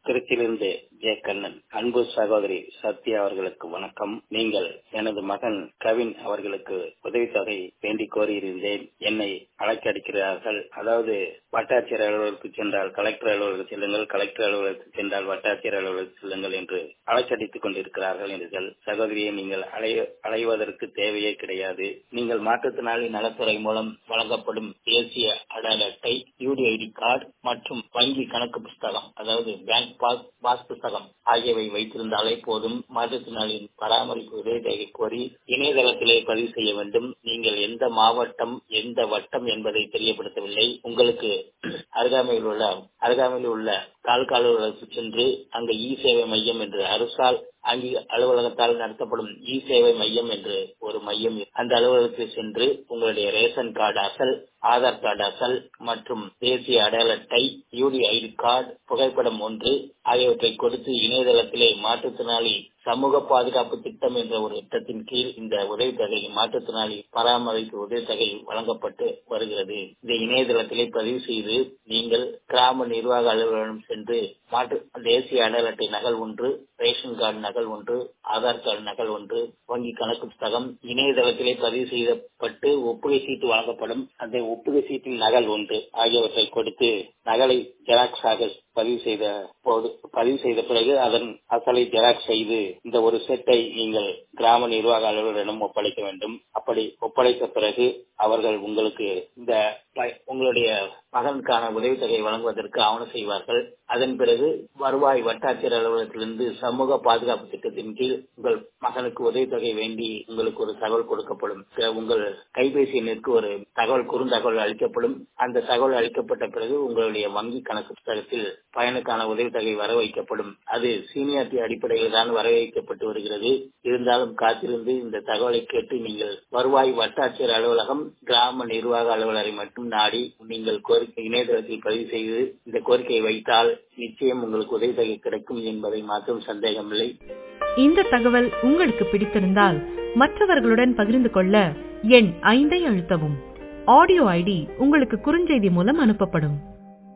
திருச்சியிலிருந்து ஜே கண்ணன் அன்பு சகோதரி சத்யா அவர்களுக்கு வணக்கம் நீங்கள் எனது மகன் கவின் அவர்களுக்கு உதவித்தொகை வேண்டிக் கோரியிருந்தேன் என்னை அழைக்க அடிக்கிறார்கள் அதாவது வட்டாட்சியர் அலுவலகத்துக்கு சென்றால் கலெக்டர் அலுவலகத்துக்கு செல்லுங்கள் கலெக்டர் அலுவலகத்துக்கு சென்றால் வட்டாட்சியர் அலுவலகத்துக்கு செல்லுங்கள் என்று அழைச்சடித்துக் கொண்டிருக்கிறார்கள் என்றீர்கள் சகோதரியை நீங்கள் அலைய அலைவதற்கு தேவையே கிடையாது நீங்கள் மாற்றுத்திறனாளி நலத்துறை மூலம் வழங்கப்படும் தேசிய அடையாள அட்டை யூடிஐடி கார்டு மற்றும் வங்கி கணக்கு புஸ்தகம் அதாவது பேங்க் பாஸ் பாஸ் புஸ்தகம் ஆகியவை வைத்திருந்தாலே போதும் மாற்றுத்திறனாளியின் பராமரிப்பு உதவித்தொகை கோரி இணையதளத்திலே பதிவு செய்ய வேண்டும் நீங்கள் எந்த மாவட்டம் எந்த வட்டம் என்பதை தெரியப்படுத்தவில்லை உங்களுக்கு அருகாமையில் உள்ள அருகாமையில் உள்ள தாலுகா அலுவலகத்துக்கு சென்று அங்கு இ சேவை மையம் என்று அரசால் அங்கே அலுவலகத்தால் நடத்தப்படும் இ சேவை மையம் என்று ஒரு மையம் அந்த அலுவலகத்தில் சென்று உங்களுடைய ரேஷன் கார்டு அசல் ஆதார் கார்டு அசல் மற்றும் தேசிய அடையாள அட்டை யூடி ஐடி கார்டு புகைப்படம் ஒன்று ஆகியவற்றை கொடுத்து இணையதளத்திலே மாற்றுத்திறனாளி சமூக பாதுகாப்பு திட்டம் என்ற ஒரு திட்டத்தின் கீழ் இந்த உதவித்தொகை மாற்றுத்திறனாளி பராமரிப்பு உதவித்தொகை வழங்கப்பட்டு வருகிறது இந்த இணையதளத்திலே பதிவு செய்து நீங்கள் கிராம நிர்வாக அலுவலகம் சென்று மாற்று தேசிய அடையாள அட்டை நகல் ஒன்று ரேஷன் கார்டு நகல் ஒன்று ஆதார் கார்டு நகல் ஒன்று வங்கி கணக்கு புத்தகம் இணையதளத்திலே பதிவு செய்யப்பட்டு ஒப்புகை சீட்டு வழங்கப்படும் அந்த ஒப்புகை சீட்டின் நகல் ஒன்று ஆகியவற்றை கொடுத்து நகலை ஜெராக்ஸ் ஆக பதிவு செய்த போது பதிவு செய்த பிறகு அதன் அசலை ஜெராக்ஸ் செய்து இந்த ஒரு செட்டை நீங்கள் கிராம நிர்வாக அலுவலரிடம் ஒப்படைக்க வேண்டும் அப்படி ஒப்படைத்த பிறகு அவர்கள் உங்களுக்கு இந்த உங்களுடைய மகனுக்கான உதவித்தொகை வழங்குவதற்கு ஆவணம் செய்வார்கள் அதன் பிறகு வருவாய் வட்டாட்சியர் அலுவலகத்திலிருந்து சமூக பாதுகாப்பு திட்டத்தின் கீழ் உங்கள் மகனுக்கு உதவித்தொகை வேண்டி உங்களுக்கு ஒரு தகவல் கொடுக்கப்படும் உங்கள் கைபேசி எண்ணிற்கு ஒரு தகவல் குறுந்தகவல் அளிக்கப்படும் அந்த தகவல் அளிக்கப்பட்ட பிறகு உங்களுடைய வங்கி கணக்கு புத்தகத்தில் பயனுக்கான உதவித்தொகை வர வைக்கப்படும் அது சீனியாரிட்டி அடிப்படையில் தான் வர வைக்கப்பட்டு வருகிறது இருந்தாலும் காத்திருந்து இந்த தகவலை கேட்டு நீங்கள் வருவாய் வட்டாட்சியர் அலுவலகம் கிராம நிர்வாக அலுவலரை மட்டும் நாடி நீங்கள் கோரிக்கை இணையதளத்தில் பதிவு செய்து இந்த கோரிக்கையை வைத்தால் நிச்சயம் உங்களுக்கு உதவித்தொகை கிடைக்கும் என்பதை மாற்றம் சந்தேகமில்லை இந்த தகவல் உங்களுக்கு பிடித்திருந்தால் மற்றவர்களுடன் பகிர்ந்து கொள்ள எண் ஐந்தை அழுத்தவும் ஆடியோ ஐடி உங்களுக்கு குறுஞ்செய்தி மூலம் அனுப்பப்படும்